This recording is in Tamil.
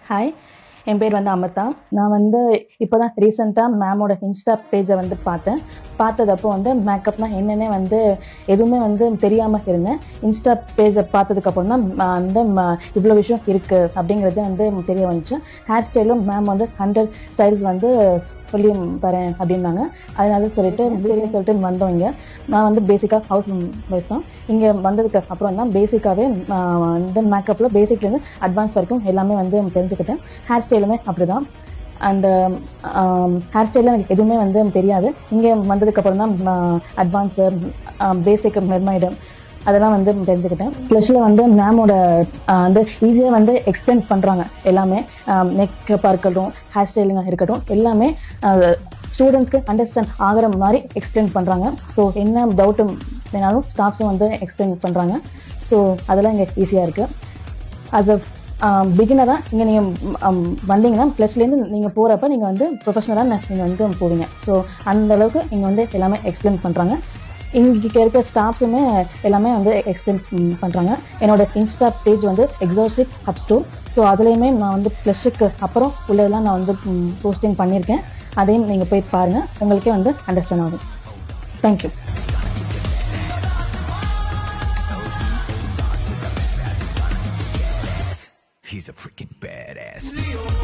ஹாய் என் பேர் வந்து அமிர்தா நான் வந்து இப்போ தான் ரீசெண்டாக மேமோட இன்ஸ்டா பேஜை வந்து பார்த்தேன் பார்த்ததப்போ வந்து மேக்கப்னா என்னென்ன வந்து எதுவுமே வந்து தெரியாமல் இருந்தேன் இன்ஸ்டா பேஜை பார்த்ததுக்கப்புறம் தான் ம- வந்து ம- இவ்வளோ விஷயம் இருக்குது அப்படிங்கிறது வந்து தெரிய வந்துச்சு ஹேர் ஸ்டைலும் மேம் வந்து ஹண்ட்ரட் ஸ்டைல்ஸ் வந்து சொல்லி தரேன் அப்படின்னாங்க அதனால சொல்லிட்டு சரின்னு சொல்லிட்டு வந்தோம் இங்கே நான் வந்து பேசிக்காக ஹவுஸ் ஒய்ஃப் தான் இங்கே வந்ததுக்கு அப்புறம் தான் பேசிக்காகவே வந்து மேக்கப்பில் பேசிக்லேருந்து அட்வான்ஸ் வரைக்கும் எல்லாமே வந்து தெரிஞ்சுக்கிட்டேன் ஹேர் ஸ்டைலுமே அப்படி தான் அண்டு ஹேர் ஸ்டைலில் எனக்கு எதுவுமே வந்து தெரியாது இங்கே வந்ததுக்கப்புறம் தான் அட்வான்ஸு பேசிக் மெர்மைடு அதெல்லாம் வந்து தெரிஞ்சுக்கிட்டேன் ப்ளஸில் வந்து மேமோட வந்து ஈஸியாக வந்து எக்ஸ்பிளைன் பண்ணுறாங்க எல்லாமே மேக்கப்பாக இருக்கட்டும் ஹேர் ஸ்டைலிங்காக இருக்கட்டும் எல்லாமே ஸ்டூடெண்ட்ஸ்க்கு அண்டர்ஸ்டாண்ட் ஆகிற மாதிரி எக்ஸ்பிளைன் பண்ணுறாங்க ஸோ என்ன டவுட்டு வேணாலும் ஸ்டாஃப்ஸும் வந்து எக்ஸ்பிளைன் பண்ணுறாங்க ஸோ அதெல்லாம் இங்கே ஈஸியாக இருக்குது அஸ் அ பிகினராக இங்கே நீங்கள் வந்தீங்கன்னா ப்ளஸ்லேருந்து நீங்கள் போகிறப்ப நீங்கள் வந்து ப்ரொஃபஷனலாக நீங்கள் வந்து போவீங்க ஸோ அந்த அளவுக்கு இங்கே வந்து எல்லாமே எக்ஸ்பிளைன் பண்ணுறாங்க இங்கே இருக்க ஸ்டாஃப்ஸுமே எல்லாமே வந்து எக்ஸ்பிளைன் பண்ணுறாங்க என்னோட இன்ஸ்டா பேஜ் வந்து எக்ஸாஸ்டிக் ஹப் ஸ்டோர் ஸோ அதுலேயுமே நான் வந்து ப்ளஸுக்கு அப்புறம் உள்ளதெல்லாம் நான் வந்து போஸ்டிங் பண்ணியிருக்கேன் அதையும் நீங்கள் போய் பாருங்கள் உங்களுக்கே வந்து அண்டர்ஸ்டாண்ட் ஆகும் thank you He's a freaking badass.